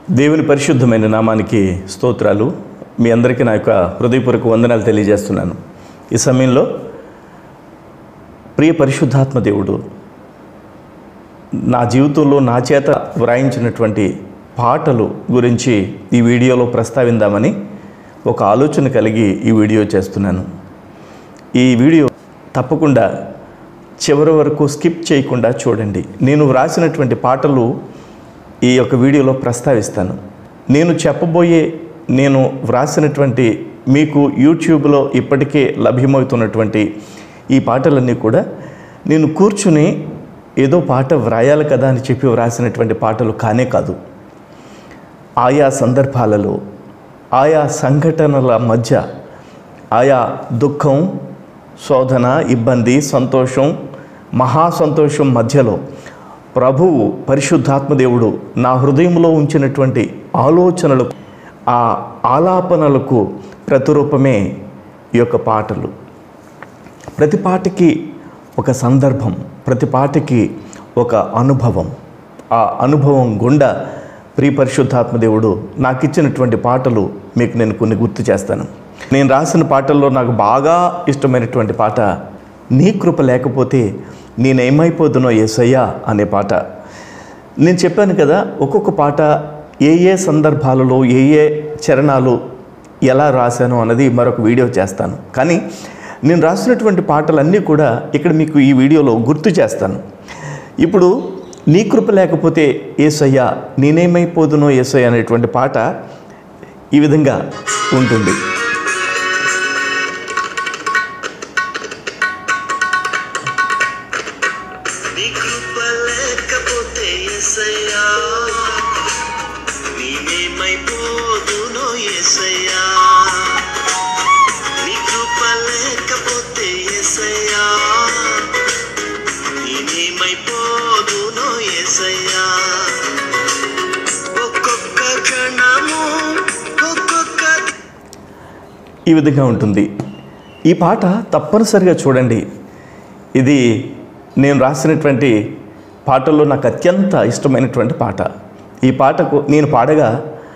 దేవుని పరిశుద్ధమైన నామానికి స్తోత్రాలు మీ అందరికీ నా యొక్క హృదయపూర్వక వందనాలు తెలియజేస్తున్నాను ఈ సమయంలో ప్రియ పరిశుద్ధాత్మ దేవుడు నా జీవితంలో నా చేత వ్రాయించినటువంటి పాటలు గురించి ఈ వీడియోలో ప్రస్తావిందామని ఒక ఆలోచన కలిగి ఈ వీడియో చేస్తున్నాను ఈ వీడియో తప్పకుండా చివరి వరకు స్కిప్ చేయకుండా చూడండి నేను వ్రాసినటువంటి పాటలు ఈ యొక్క వీడియోలో ప్రస్తావిస్తాను నేను చెప్పబోయే నేను వ్రాసినటువంటి మీకు యూట్యూబ్లో ఇప్పటికే లభ్యమవుతున్నటువంటి ఈ పాటలన్నీ కూడా నేను కూర్చుని ఏదో పాట వ్రాయాలి కదా అని చెప్పి వ్రాసినటువంటి పాటలు కానే కాదు ఆయా సందర్భాలలో ఆయా సంఘటనల మధ్య ఆయా దుఃఖం శోధన ఇబ్బంది సంతోషం మహా సంతోషం మధ్యలో ప్రభువు పరిశుద్ధాత్మదేవుడు నా హృదయంలో ఉంచినటువంటి ఆలోచనలు ఆ ఆలాపనలకు ప్రతిరూపమే ఈ యొక్క పాటలు ప్రతి పాటకి ఒక సందర్భం ప్రతి పాటకి ఒక అనుభవం ఆ అనుభవం గుండా ప్రియ పరిశుద్ధాత్మదేవుడు నాకు ఇచ్చినటువంటి పాటలు మీకు నేను కొన్ని గుర్తు చేస్తాను నేను రాసిన పాటల్లో నాకు బాగా ఇష్టమైనటువంటి పాట నీ కృప లేకపోతే నేనేమైపోదునో ఏసయ్యా అనే పాట నేను చెప్పాను కదా ఒక్కొక్క పాట ఏ ఏ సందర్భాలలో ఏ ఏ చరణాలు ఎలా రాశాను అన్నది మరొక వీడియో చేస్తాను కానీ నేను రాసినటువంటి పాటలన్నీ కూడా ఇక్కడ మీకు ఈ వీడియోలో గుర్తు చేస్తాను ఇప్పుడు నీ కృప లేకపోతే ఏసయ్యా నేనేమైపోదునో ఏసయ్య అనేటువంటి పాట ఈ విధంగా ఉంటుంది నీ కృప లేకపోతే యేసయ్యా నేనేమైపోదునో యేసయ్యా నీ కృప లేకపోతే యేసయ్యా నేనేమైపోదునో యేసయ్యా ఒక్కొక్క క్షణము ఒక్కొక్క ఈ విధంగా ఉంటుంది ఈ పాట తప్పనిసరిగా చూడండి ఇది నేను రాసినటువంటి పాటల్లో నాకు అత్యంత ఇష్టమైనటువంటి పాట ఈ పాటకు నేను పాడగా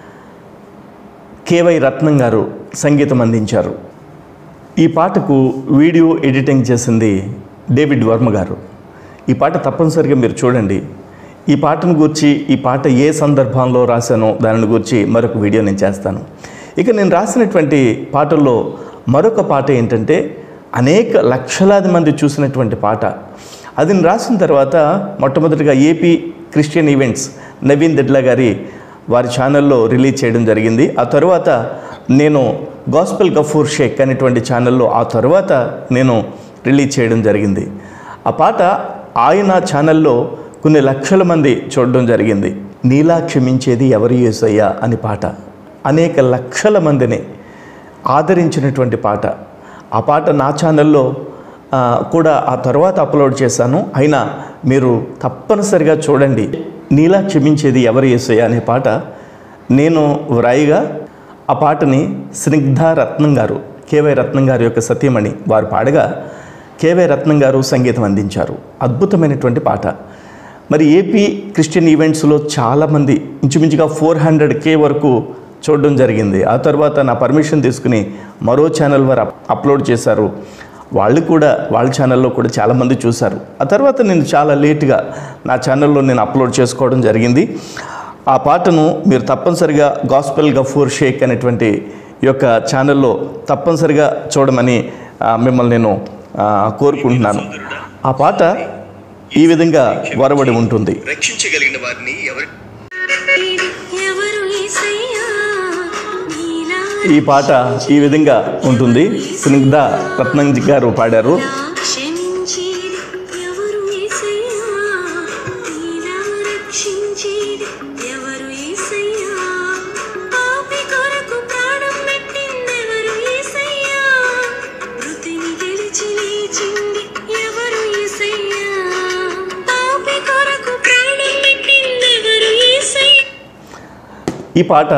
కేవై రత్నం గారు సంగీతం అందించారు ఈ పాటకు వీడియో ఎడిటింగ్ చేసింది డేవిడ్ వర్మ గారు ఈ పాట తప్పనిసరిగా మీరు చూడండి ఈ పాటను గురించి ఈ పాట ఏ సందర్భంలో రాశానో దానిని గురించి మరొక వీడియో నేను చేస్తాను ఇక నేను రాసినటువంటి పాటల్లో మరొక పాట ఏంటంటే అనేక లక్షలాది మంది చూసినటువంటి పాట అది నేను రాసిన తర్వాత మొట్టమొదటిగా AP Christian events Naveen Dedla గారి వారి ఛానల్లో రిలీజ్ చేయడం జరిగింది ఆ తర్వాత నేను గాస్పెల్ గఫూర్ షేక్ అనేటువంటి ఛానల్లో ఆ తర్వాత నేను రిలీజ్ చేయడం జరిగింది ఆ పాట ఆయన ఛానల్లో కొన్ని లక్షల మంది చూడడం జరిగింది నీలా క్షమించేది ఎవరి యేసయ్యా అని పాట అనేక లక్షల మందిని ఆదరించినటువంటి పాట ఆ పాట నా ఛానల్లో ఆ, కూడా ఆ తర్వాత అప్లోడ్ చేశాను అయినా మీరు తప్పనిసరిగా చూడండి నీలా క్షమించేది ఎవరు యేసయ్య అనే పాట నేను వ్రాయిగా ఆ పాటని స్నిగ్ధ రత్నం గారు కేవై రత్నం గారి యొక్క సత్యమణి వారు పాడగా కేవై రత్నం గారు సంగీతం అందించారు అద్భుతమైనటువంటి పాట మరి ఏపీ క్రిస్టియన్ ఈవెంట్స్లో చాలామంది ఇంచుమించుగా ఫోర్ హండ్రెడ్ కే వరకు చూడడం జరిగింది ఆ తర్వాత నా పర్మిషన్ తీసుకుని మరో ఛానల్ వారు అప్- అప్లోడ్ చేశారు వాళ్ళు కూడా వాళ్ళ ఛానల్లో కూడా చాలామంది చూశారు ఆ తర్వాత నేను చాలా లేట్గా నా ఛానల్లో నేను అప్లోడ్ చేసుకోవడం జరిగింది ఆ పాటను మీరు తప్పనిసరిగా గాస్పెల్ గఫూర్ షేక్ అనేటువంటి ఈ యొక్క ఛానల్లో తప్పనిసరిగా చూడమని ఆ, మిమ్మల్ని నేను ఆ, కోరుకుంటున్నాను ఆ పాట ఈ విధంగా వరబడి ఉంటుంది రక్షించగలిగిన వారిని ఎవరి ఎవరు యేసయ్యా నీలా ఈ పాట ఈ విధంగా ఉంటుంది స్నిగ్ధ రత్నం గారు పాడారు క్షమించేది ఎవరు యేసయ్యా నీలా రక్షించేది ఎవరు యేసయ్యా పాపి కొరకు ప్రాణం పెట్టిందెవరు యేసయ్యా మృతిని గెలిచి లేచింది ఎవరు యేసయ్యా పాపి కొరకు ప్రాణం పెట్టిందెవరు యేసయ్యా ఈ పాట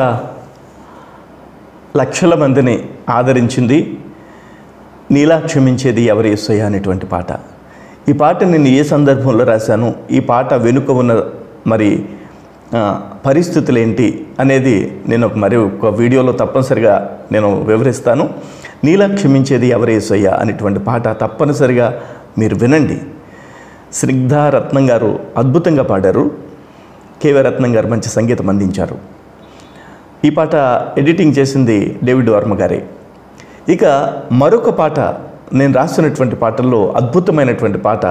లక్షల మందిని ఆదరించింది నీలా క్షమించేది ఎవరి యేసయ్య అనేటువంటి పాట ఈ పాట నేను ఏ సందర్భంలో రాశాను ఈ పాట వెనుక ఉన్న మరి ఆ, పరిస్థితులు ఏంటి అనేది నేను ఒక మరి ఒక వీడియోలో తప్పనిసరిగా నేను వివరిస్తాను నీలా క్షమించేది ఎవరేసయ్యా అనేటువంటి పాట తప్పనిసరిగా మీరు వినండి స్నిగ్ధ రత్నం గారు అద్భుతంగా పాడారు కేవీ రత్నం గారు మంచి సంగీతం అందించారు ఈ పాట ఎడిటింగ్ చేసింది డేవిడ్ వర్మ గారే ఇక మరొక పాట నేను రాసినటువంటి పాటల్లో అద్భుతమైనటువంటి పాట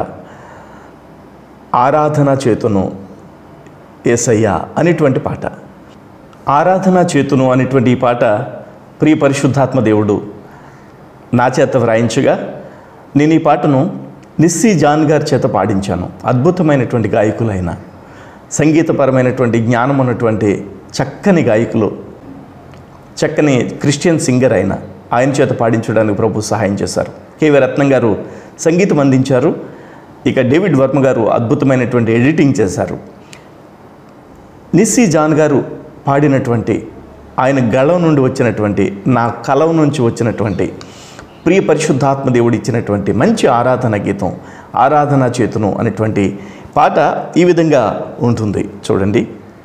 ఆరాధన చేతును ఏసయ్యా అనేటువంటి పాట ఆరాధన చేతును అనేటువంటి ఈ పాట ప్రియ పరిశుద్ధాత్మ దేవుడు నా చేత వ్రాయించగా నేను ఈ పాటను నిస్సి జాన్ గారి చేత పాడించాను అద్భుతమైనటువంటి గాయకులైన సంగీతపరమైనటువంటి జ్ఞానం ఉన్నటువంటి చక్కని గాయకులు చక్కని క్రిస్టియన్ సింగర్ అయిన ఆయన చేత పాడించడానికి ప్రభు సహాయం చేశారు కేవీ రత్నం గారు సంగీతం అందించారు ఇక డేవిడ్ వర్మ గారు అద్భుతమైనటువంటి ఎడిటింగ్ చేశారు నిస్సి జాన్ గారు పాడినటువంటి ఆయన గళం నుండి వచ్చినటువంటి నా కలం నుంచి వచ్చినటువంటి ప్రియ పరిశుద్ధాత్మ దేవుడు ఇచ్చినటువంటి మంచి ఆరాధన గీతం ఆరాధన చేతును అనేటువంటి పాట ఈ విధంగా ఉంటుంది చూడండి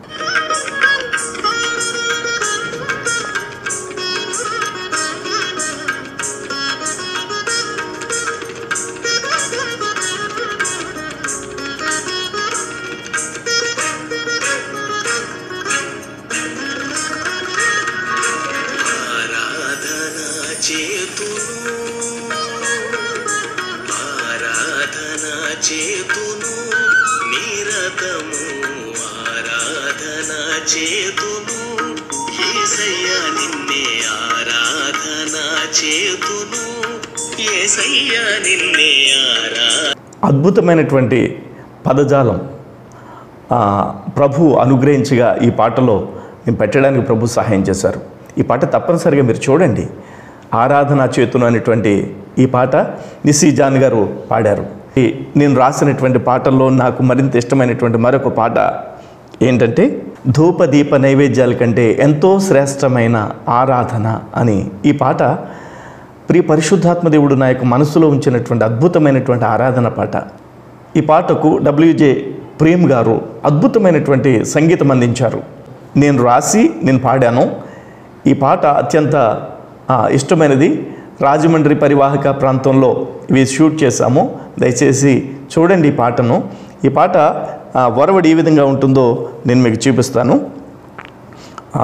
ఆరాధన చేతును ఆరాధన చేతును నిరతము ఆరాధన చేతును ఏసయ్య నిన్నే ఆరాధన చేతును ఏసయ్య నిన్నే ఆరా అద్భుతమైనటువంటి పదజాలం ఆ, ప్రభు అనుగ్రహించగా ఈ పాటలో నేను పెట్టడానికి ప్రభు సహాయం చేశారు ఈ పాట తప్పనిసరిగా మీరు చూడండి ఆరాధన చేతును అనేటువంటి ఈ పాట నిస్సి జాన్ గారు పాడారు ఈ నేను రాసినటువంటి పాటల్లో నాకు మరింత ఇష్టమైనటువంటి మరొక పాట ఏంటంటే ధూప దీప నైవేద్యాల కంటే ఎంతో శ్రేష్టమైన ఆరాధన అని ఈ పాట ప్రియ పరిశుద్ధాత్మ దేవుడు నా యొక్క మనసులో ఉంచినటువంటి అద్భుతమైనటువంటి ఆరాధన పాట ఈ పాటకు డబ్ల్యూజే ప్రేమ్ గారు అద్భుతమైనటువంటి సంగీతం అందించారు నేను రాసి నేను పాడాను ఈ పాట అత్యంత ఆ, ఇష్టమైనది రాజమండ్రి పరివాహక ప్రాంతంలో ఇవి షూట్ చేశాము దయచేసి చూడండి ఈ పాటను ఈ పాట ఆ, వరవడి ఏ విధంగా ఉంటుందో నేను మీకు చూపిస్తాను ఆ,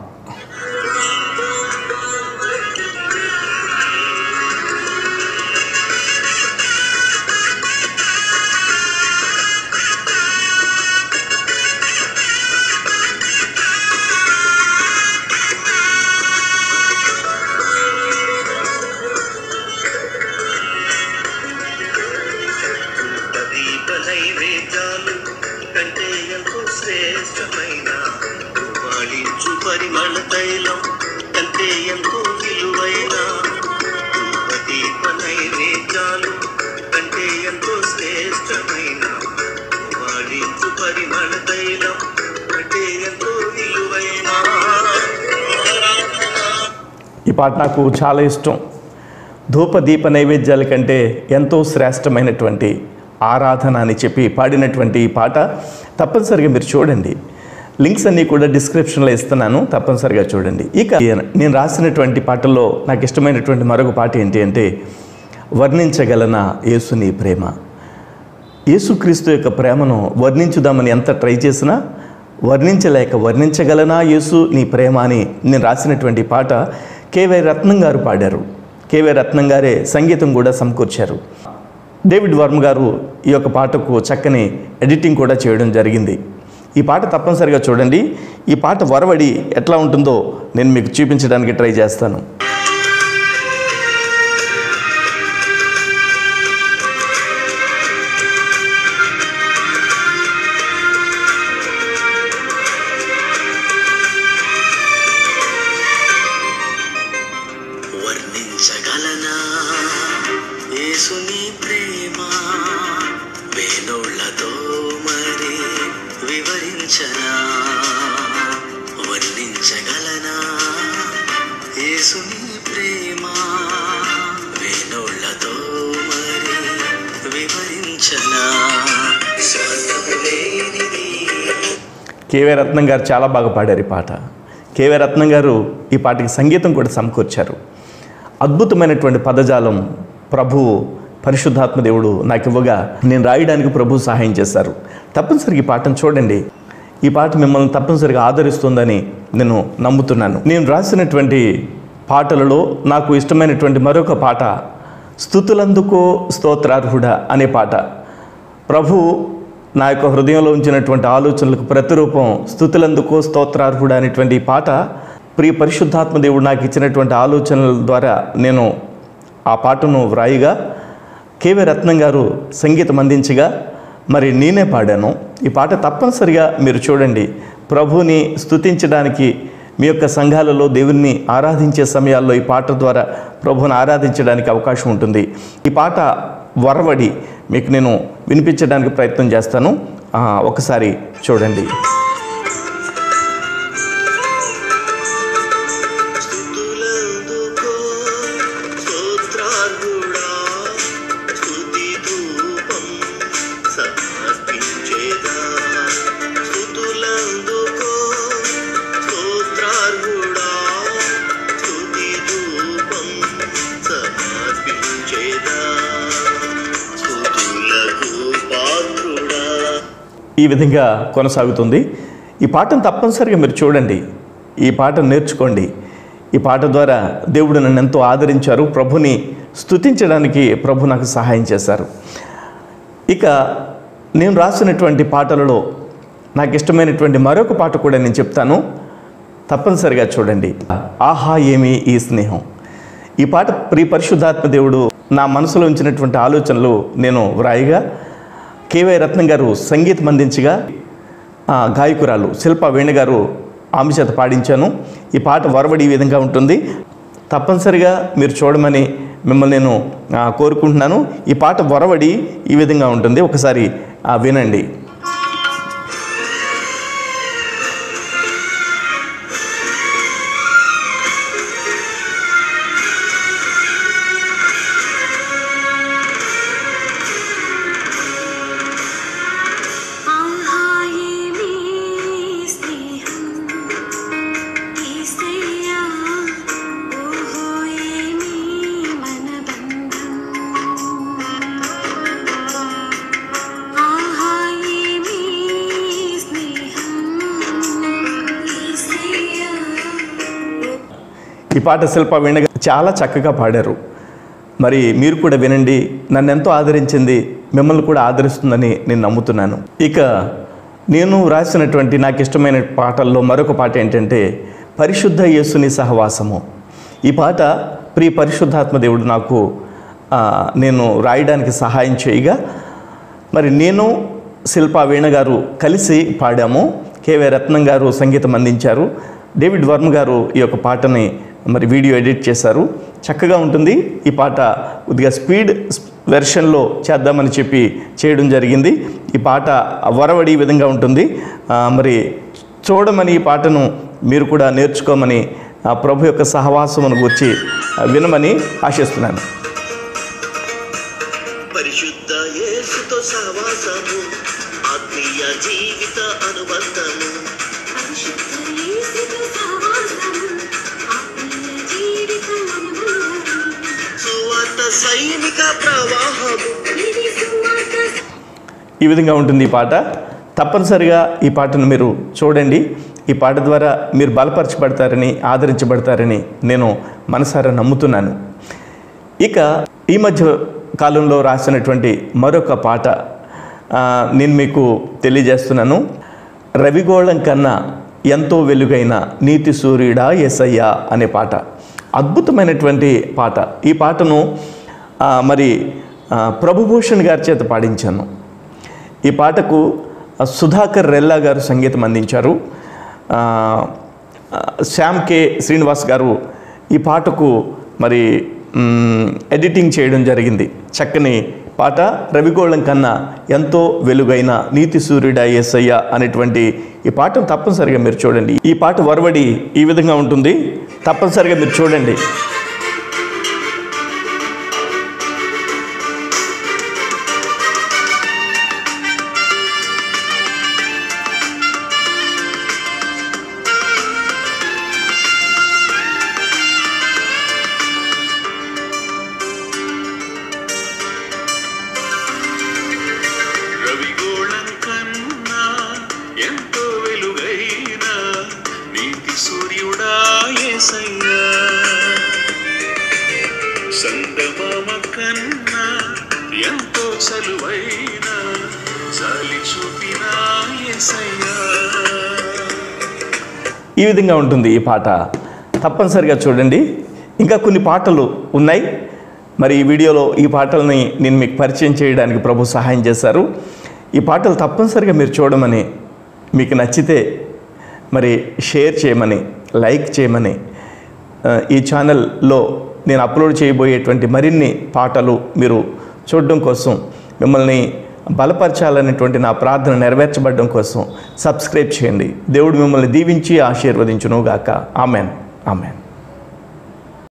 దీప నైవేద్యాలు కంటే ఎంతో శ్రేష్టమైన వాడించు పరిమళ తైలం కంటే ఎంతో విలువైన దీప నైవేద్యాలు కంటే ఎంతో శ్రేష్టమైన వాడించు పరిమళ తైలం కంటే ఎంతో విలువైన ఈ పాట నాకు చాలా ఇష్టం ధూప దీప నైవేద్యాల కంటే ఎంతో శ్రేష్టమైనటువంటి ఆరాధన అని చెప్పి పాడినటువంటి ఈ పాట తప్పనిసరిగా మీరు చూడండి లింక్స్ అన్నీ కూడా డిస్క్రిప్షన్లో ఇస్తున్నాను తప్పనిసరిగా చూడండి ఇక నేను రాసినటువంటి పాటల్లో నాకు ఇష్టమైనటువంటి మరొక పాట ఏంటి అంటే వర్ణించగలన యేసుని ప్రేమ యేసుక్రీస్తు యొక్క ప్రేమను వర్ణించుదామని ఎంత ట్రై చేసినా వర్ణించలేక వర్ణించగలనా యేసు నీ ప్రేమ అని నేను రాసినటువంటి పాట కేవై రత్నం గారు పాడారు కేవై రత్నం గారే సంగీతం కూడా సమకూర్చారు డేవిడ్ వర్మ గారు ఈ యొక్క పాటకు చక్కని ఎడిటింగ్ కూడా చేయడం జరిగింది ఈ పాట తప్పనిసరిగా చూడండి ఈ పాట వరవడి ఎట్లా ఉంటుందో నేను మీకు చూపించడానికి ట్రై చేస్తాను వర్ణించగలనా యేసుని ప్రేమ వేణుళ్లతో మరి వివరించనా వర్ణించగలనా యేసుని కేవీ రత్నం గారు చాలా బాగా పాడారు ఈ పాట కేవీ రత్నం గారు ఈ పాటకి సంగీతం కూడా సమకూర్చారు అద్భుతమైనటువంటి పదజాలం ప్రభు పరిశుద్ధాత్మ దేవుడు నాకు ఇవ్వగా నేను రాయడానికి ప్రభు సహాయం చేశారు తప్పనిసరిగా ఈ పాటను చూడండి ఈ పాట మిమ్మల్ని తప్పనిసరిగా ఆదరిస్తుందని నేను నమ్ముతున్నాను నేను రాసినటువంటి పాటలలో నాకు ఇష్టమైనటువంటి మరొక పాట స్థుతులందుకో స్తోత్రార్హుడ అనే పాట ప్రభు నా యొక్క హృదయంలో ఉంచినటువంటి ఆలోచనలకు ప్రతిరూపం స్థుతులందుకో స్తోత్రార్హుడు అనేటువంటి ఈ పాట ప్రియ పరిశుద్ధాత్మ దేవుడు నాకు ఇచ్చినటువంటి ఆలోచనల ద్వారా నేను ఆ పాటను వ్రాయిగా కేవీ రత్నం గారు సంగీతం అందించగా మరి నేనే పాడాను ఈ పాట తప్పనిసరిగా మీరు చూడండి ప్రభుని స్తుతించడానికి మీ యొక్క సంఘాలలో దేవుణ్ణి ఆరాధించే సమయాల్లో ఈ పాట ద్వారా ప్రభుని ఆరాధించడానికి అవకాశం ఉంటుంది ఈ పాట వరవడి మీకు నేను వినిపించడానికి ప్రయత్నం చేస్తాను ఆ, ఒకసారి చూడండి స్తుతులందుకో స్తోత్రార్హుడా స్తుతి ధూపం సమర్పించేదా స్తుతులందుకో స్తోత్రార్హుడా స్తుతి ధూపం సమర్పించేదా స్తుతులకు పాత్రుడా ఈ విధంగా కొనసాగుతుంది ఈ పాటను తప్పనిసరిగా మీరు చూడండి ఈ పాటను నేర్చుకోండి ఈ పాట ద్వారా దేవుడు నన్ను ఎంతో ఆదరించారు ప్రభుని స్తుతించడానికి ప్రభు నాకు సహాయం చేశారు ఇక నేను రాసినటువంటి పాటలలో నాకు ఇష్టమైనటువంటి మరొక పాట కూడా నేను చెప్తాను తప్పనిసరిగా చూడండి ఆహా ఏమి ఈ స్నేహం ఈ పాట ప్రి పరిశుద్ధాత్మ దేవుడు నా మనసులో ఉంచినటువంటి ఆలోచనలు నేను వ్రాయిగా కేవై రత్నం గారు సంగీతం అందించగా ఆ, గాయకురాలు శిల్ప వేణు గారు ఆమె చేత పాడించాను ఈ పాట వరవడి ఈ విధంగా ఉంటుంది తప్పనిసరిగా మీరు చూడమని మిమ్మల్ని నేను ఆ, కోరుకుంటున్నాను ఈ పాట వరవడి ఈ విధంగా ఉంటుంది ఒకసారి ఆ, వినండి ఆహా ఏమి స్నేహం యేసయ్యా ఓహో ఏమి మన బంధం ఆహా ఏమి స్నేహం యేసయ్యా ఈ పాట శిల్ప వీణ గారు చాలా చక్కగా పాడారు మరి మీరు కూడా వినండి నన్ను ఎంతో ఆదరించింది మిమ్మల్ని కూడా ఆదరిస్తుందని నేను నమ్ముతున్నాను ఇక నేను రాసినటువంటి నాకు ఇష్టమైన పాటల్లో మరొక పాట ఏంటంటే పరిశుద్ధ యేసుని సహవాసము ఈ పాట ప్రియ పరిశుద్ధాత్మ దేవుడు నాకు ఆ, నేను రాయడానికి సహాయం చేయగా మరి నేను శిల్పా వీణ గారు కలిసి పాడాము కేవై రత్నం గారు సంగీతం అందించారు డేవిడ్ వర్మ గారు ఈ యొక్క పాటని మరి వీడియో ఎడిట్ చేశారు చక్కగా ఉంటుంది ఈ పాట కొద్దిగా స్పీడ్ వెర్షన్లో చేద్దామని చెప్పి చేయడం జరిగింది ఈ పాట వరవడి ఈ విధంగా ఉంటుంది ఆ, మరి చూడమని ఈ పాటను మీరు కూడా నేర్చుకోమని ఆ ప్రభు యొక్క సహవాసమును గురించి వినమని ఆశిస్తున్నాను పరిశుద్ధ యేసుతో సహవాసము ఆత్మీయ జీవిత అనుబంధము పరిశుద్ధ యేసుతో సహవాసము ఆత్మీయ జీవితం అనుబంధం సువార్త సైనిక ప్రవాహము ఇది సువార్త ఈ విధంగా ఉంటుంది ఈ పాట తప్పనిసరిగా ఈ పాటను మీరు చూడండి ఈ పాట ద్వారా మీరు బలపరచబడతారని ఆదరించబడతారని నేను మనసారా నమ్ముతున్నాను ఇక ఈ మధ్య కాలంలో రాసినటువంటి మరొక పాట ఆ, నేను మీకు తెలియజేస్తున్నాను రవిగోళం కన్నా ఎంతో వెలుగైన నీతి సూర్యుడా ఎసయ్యా అనే పాట అద్భుతమైనటువంటి పాట ఈ పాటను ఆ, మరి ఆ, ప్రభుభూషణ్ గారి చేత పాడించాను ఈ పాటకు ఆ, సుధాకర్ రెల్లా గారు సంగీతం అందించారు ఆ, ఆ, శ్యామ్ కే శ్రీనివాస్ గారు ఈ పాటకు మరి మ్, ఎడిటింగ్ చేయడం జరిగింది చక్కని పాట రవిగోళం కన్నా ఎంతో వెలుగైన నీతి సూర్యుడ ఎస్ఐయ అనేటువంటి ఈ పాటను తప్పనిసరిగా మీరు చూడండి ఈ పాట వరవడి ఈ విధంగా ఉంటుంది తప్పనిసరిగా మీరు చూడండి ఈ విధంగా ఉంటుంది ఈ పాట తప్పనిసరిగా చూడండి ఇంకా కొన్ని పాటలు ఉన్నాయి మరి ఈ వీడియోలో ఈ పాటల్ని నేను మీకు పరిచయం చేయడానికి ప్రభు సహాయం చేశారు ఈ పాటలు తప్పనిసరిగా మీరు చూడమని మీకు నచ్చితే మరి షేర్ చేయమని లైక్ చేయమని ఆ, ఈ ఛానల్లో నేను అప్లోడ్ చేయబోయేటువంటి మరిన్ని పాటలు మీరు చూడడం కోసం మిమ్మల్ని బలపరచాలనేటువంటి నా ప్రార్థన నెరవేర్చబడడం కోసం సబ్స్క్రైబ్ చేయండి దేవుడు మిమ్మల్ని దీవించి ఆశీర్వదించును గాక ఆమెన్ ఆమెన్